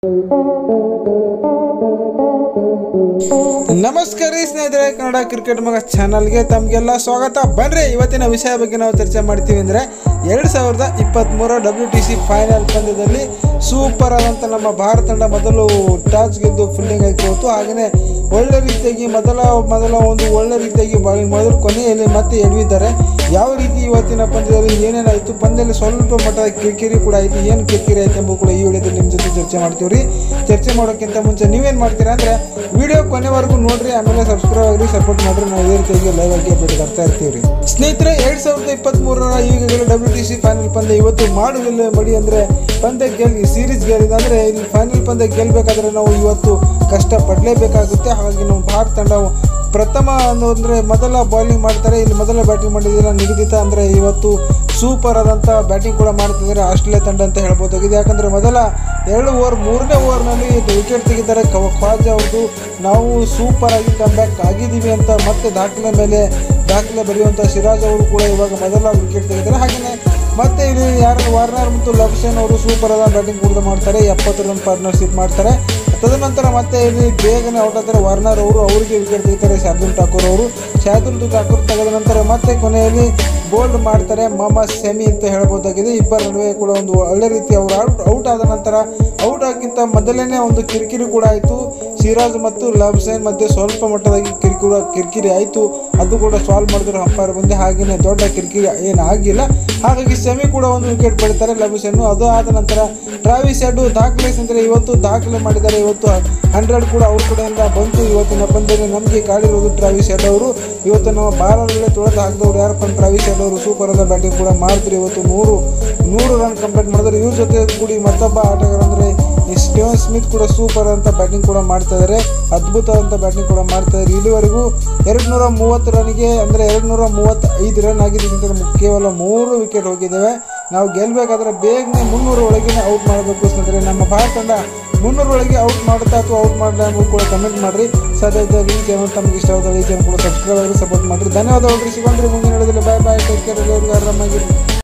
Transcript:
ನಮಸ್ಕಾರ ರೀ ಸ್ನೇಹಿತರೆ ಕನ್ನಡ ಕ್ರಿಕೆಟ್ ಮಗ ಚಾನಲ್ಗೆ ತಮಗೆಲ್ಲ ಸ್ವಾಗತ ಬನ್ರಿ ಇವತ್ತಿನ ವಿಷಯ ಬಗ್ಗೆ ನಾವು ಚರ್ಚೆ ಮಾಡ್ತೀವಿ ಅಂದರೆ ಎರಡು ಸಾವಿರದ ಇಪ್ಪತ್ತ್ಮೂರ ಡಬ್ಲ್ಯೂ ಟಿ ಸಿ ಫೈನಲ್ ಪಂದ್ಯದಲ್ಲಿ ಸೂಪರ್ ಆದಂಥ ನಮ್ಮ ಭಾರತ ತಂಡ ಮೊದಲು ಟಾಸ್ ಗೆದ್ದು ಫೀಲ್ಡಿಂಗ್ ಆಗಿ ಹೋಯ್ತು ಹಾಗೆಯೇ ಒಳ್ಳೆ ರೀತಿಯಾಗಿ ಮೊದಲ ಮೊದಲ ಒಂದು ಒಳ್ಳೆ ರೀತಿಯಾಗಿ ಬಾಲಿಂಗ್ ಮಾಡಿದ್ರು ಕೊನೆಯಲ್ಲಿ ಮತ್ತೆ ಎಡವಿದ್ದಾರೆ ಯಾವ ರೀತಿ ಇವತ್ತಿನ ಪಂದ್ಯದಲ್ಲಿ ಏನೇನಾಯಿತು ಪಂದ್ಯದಲ್ಲಿ ಸ್ವಲ್ಪ ಮಟ್ಟದ ಕಿರಿಕಿರಿ ಕೂಡ ಆಯಿತು ಏನು ಕಿರಿಕಿರಿ ಆಯ್ತು ಎಂಬುದು ಕೂಡ ಈ ವಿಡಿಯೋದಲ್ಲಿ ನಿಮ್ಮ ಜೊತೆ ಚರ್ಚೆ ಮಾಡ್ತೀವಿ ರೀ ಚರ್ಚೆ ಮಾಡೋಕ್ಕಿಂತ ಮುಂಚೆ ನೀವೇನು ಮಾಡ್ತೀರಾ ಅಂದರೆ ವಿಡಿಯೋ ಕೊನೆವರೆಗೂ ನೋಡ್ರಿ ಆಮೇಲೆ ಸಬ್ಸ್ಕ್ರೈಬ್ ಆಗ್ರಿ ಸಪೋರ್ಟ್ ಮಾಡ್ರಿ ನಾವು ಇದೇ ರೀತಿಯಾಗಿ ಲೈವ್ ಆಗಿ ಅಪ್ಡೇಟ್ ಬರ್ತಾ ಇರ್ತೀವಿ ರೀ ಸ್ನೇಹಿತರೆ ಎರಡ್ ಸಾವಿರದ ಇಪ್ಪತ್ತ್ ಮೂರರ ಈಗಾಗಲೇ ಡಬ್ಲ್ಯೂ ಟಿ ಸಿ ಫೈನಲ್ ಪಂದ್ಯ ಇವತ್ತು ಮಾಡುವುದಿಲ್ಲ ಮಡಿ ಅಂದ್ರೆ ಪಂದ್ಯ ಗೆಲ್ ಸೀರೀಸ್ ಗೆಲ್ಲಿದ ಅಂದ್ರೆ ಇಲ್ಲಿ ಫೈನಲ್ ಪಂದ್ಯ ಗೆಲ್ಲಬೇಕಾದ್ರೆ ನಾವು ಇವತ್ತು ಕಷ್ಟ ಪಡಲೇಬೇಕಾಗುತ್ತೆ ಹಾಗಾಗಿ ನಾವು ಭಾರತ ತಂಡ ಪ್ರಥಮ ಒಂದು ಅಂದರೆ ಮೊದಲ ಬೌಲಿಂಗ್ ಮಾಡ್ತಾರೆ ಇಲ್ಲಿ ಮೊದಲ ಬ್ಯಾಟಿಂಗ್ ಮಾಡಿದ್ರೆ ನಿಗದಿತ ಅಂದರೆ ಇವತ್ತು ಸೂಪರ್ ಆದಂಥ ಬ್ಯಾಟಿಂಗ್ ಕೂಡ ಮಾಡ್ತಿದ್ದಾರೆ ಆಸ್ಟ್ರೇಲಿಯಾ ತಂಡ ಅಂತ ಹೇಳ್ಬೋದಾಗಿದೆ ಯಾಕಂದರೆ ಮೊದಲ ಎರಡು ಓವರ್ ಮೂರನೇ ಓವರ್ನಲ್ಲಿ ವಿಕೆಟ್ ತೆಗಿದ್ದಾರೆ ಕವ ಖ್ವಾಜಾ ಅವ್ರದ್ದು ನಾವು ಸೂಪರ್ ಆಗಿ ಕಮ್ಬ್ಯಾಕ್ ಆಗಿದ್ದೀವಿ ಅಂತ ಮತ್ತೆ ದಾಖಲೆ ಮೇಲೆ ದಾಖಲೆ ಬರೆಯುವಂಥ ಸಿರಾಜ್ ಅವರು ಕೂಡ ಇವಾಗ ಮೊದಲ ವಿಕೆಟ್ ತೆಗಿದ್ದಾರೆ ಹಾಗೆಯೇ ಮತ್ತೆ ಇಲ್ಲಿ ಯಾರು ವಾರ್ನರ್ ಮತ್ತು ಲಕ್ಸೇನ್ ಅವರು ಸೂಪರ್ ಆದ ಬ್ಯಾಟಿಂಗ್ ಕೂಡ ಮಾಡ್ತಾರೆ ಎಪ್ಪತ್ತು ರನ್ ಪಾರ್ಟ್ನರ್ಶಿಪ್ ಮಾಡ್ತಾರೆ ತದನಂತರ ಮತ್ತೆ ಇಲ್ಲಿ ಬೇಗನೆ ಔಟ್ ಆಗ್ತಾರೆ ವಾರ್ನರ್ ಅವರು ಅವರಿಗೆ ವಿಕೆಟ್ ತೆಗಿತಾರೆ ಶಾರ್ದುಲ್ ಠಾಕೂರ್ ಅವರು ಶಾರ್ದುಲ್ ಠಾಕೂರ್ ತೆಗೆದ ನಂತರ ಮತ್ತೆ ಕೊನೆಯಲ್ಲಿ ಬೋಲ್ಡ್ ಮಾಡ್ತಾರೆ ಮೊಹಮ್ಮದ್ ಸೆಮಿ ಅಂತ ಹೇಳ್ಬೋದಾಗಿದೆ ಇಬ್ಬರ ನಡುವೆ ಕೂಡ ಒಂದು ಒಳ್ಳೆ ರೀತಿ ಅವರು ಔಟ್ ಔಟ್ ಆದ ನಂತರ ಔಟ್ ಆಗಿಂತ ಮೊದಲನೇ ಒಂದು ಕಿರಿಕಿರಿ ಕೂಡ ಆಯಿತು ಸಿರಾಜ್ ಮತ್ತು ಲಬ್ಸೇನ್ ಮಧ್ಯೆ ಸ್ವಲ್ಪ ಮಟ್ಟದಾಗಿ ಕಿರಿಕಿರಿ ಕಿರಿಕಿರಿ ಆಯಿತು ಅದು ಕೂಡ ಸಾಲ್ವ್ ಮಾಡಿದ್ರು ಅಂಪೈರ್ ಬಂದು ಹಾಗೆಯೇ ದೊಡ್ಡ ಕಿರಿಕಿರಿ ಏನು ಆಗಿಲ್ಲ ಹಾಗಾಗಿ ಸೆಮಿ ಕೂಡ ಒಂದು ವಿಕೆಟ್ ಪಡಿತಾರೆ ಲಬುಸೆನ್ನು ಅದು ಆದ ನಂತರ ಟ್ರಾವಿಸ್ ಹೆಡ್ ದಾಖಲೆ ಅಂದರೆ ಇವತ್ತು ದಾಖಲೆ ಮಾಡಿದ್ದಾರೆ ಇವತ್ತು ಹಂಡ್ರೆಡ್ ಕೂಡ ಅವ್ರ ಕಡೆಯಿಂದ ಬಂತು ಇವತ್ತಿನ ಪಂದ್ಯದಲ್ಲಿ ನಮಗೆ ಕಾಡಿರೋದು ಟ್ರಾವಿಸ್ ಹೆಡ್ ಅವರು ಇವತ್ತು ನಮ್ಮ ಬಾಲರ್ಗಳೇ ತೊಳೆದು ಹಾಕಿದವರು ಯಾರಪ್ಪ ಟ್ರಾವಿಸ್ ಹೆಡ್ ಅವರು ಸೂಪರ್ ಆದ ಬ್ಯಾಟಿಂಗ್ ಕೂಡ ಮಾಡಿದ್ರು ಇವತ್ತು ನೂರು ನೂರು ರನ್ ಕಂಪ್ಲೀಟ್ ಮಾಡಿದ್ರು ಇವ್ರ ಜೊತೆ ಕೂಡಿ ಮತ್ತೊಬ್ಬ ಆಟಗಾರ ಅಂದರೆ ಈ ಸ್ಟೀವನ್ ಸ್ಮಿತ್ ಕೂಡ ಸೂಪರ್ ಅಂತ ಬ್ಯಾಟಿಂಗ್ ಕೂಡ ಮಾಡ್ತಾ ಇದ್ದಾರೆ ಅದ್ಭುತವಾದಂಥ ಬ್ಯಾಟಿಂಗ್ ಕೂಡ ಮಾಡ್ತಾ ಇದ್ದಾರೆ ಇಲ್ಲಿವರೆಗೂ ಎರಡು ನೂರ ಮೂವತ್ತು ರನ್ಗೆ ಅಂದರೆ ಎರಡು ನೂರ ಮೂವತ್ತೈದು ರನ್ ಆಗಿದ್ದರಿಂದ ಕೇವಲ ಮೂರು ವಿಕೆಟ್ ಹೋಗಿದ್ದೇವೆ ನಾವು ಗೆಲ್ಲಬೇಕಾದ್ರೆ ಬೇಗನೆ ಮುನ್ನೂರ ಒಳಗಿನ ಔಟ್ ಮಾಡಬೇಕು ಸ್ನೇಹಿತರೆ ನಮ್ಮ ಭಾರತ ತಂಡ ಮುನ್ನೂರ ಒಳಗೆ ಔಟ್ ಮಾಡುತ್ತಾ ಅಥವಾ ಔಟ್ ಮಾಡಲ್ಲ ಎಂಬುದು ಕೂಡ ಕಮೆಂಟ್ ಮಾಡಿರಿ ಸಾಧ್ಯ ಇದ್ದಾಗ ಈ ಚಾನಲ್ ತಮಗೆ ಇಷ್ಟವಾದ ಈ ಚಾನಲ್ ಕೂಡ ಸಬ್ಸ್ಕ್ರೈಬ್ ಆಗಿ ಸಪೋರ್ಟ್ ಮಾಡಿರಿ ಧನ್ಯವಾದಗಳು ಸಿಗೊಂಡ್ರಿ ಮುಂದಿನ ನಡೆದಲ್ಲಿ ಬಾಯ್ ಬಾಯ್ ಟೇಕ್ ಕೇರ್ ಎಲ್ಲರಿಗೂ ಆರಾಮಾಗಿರಿ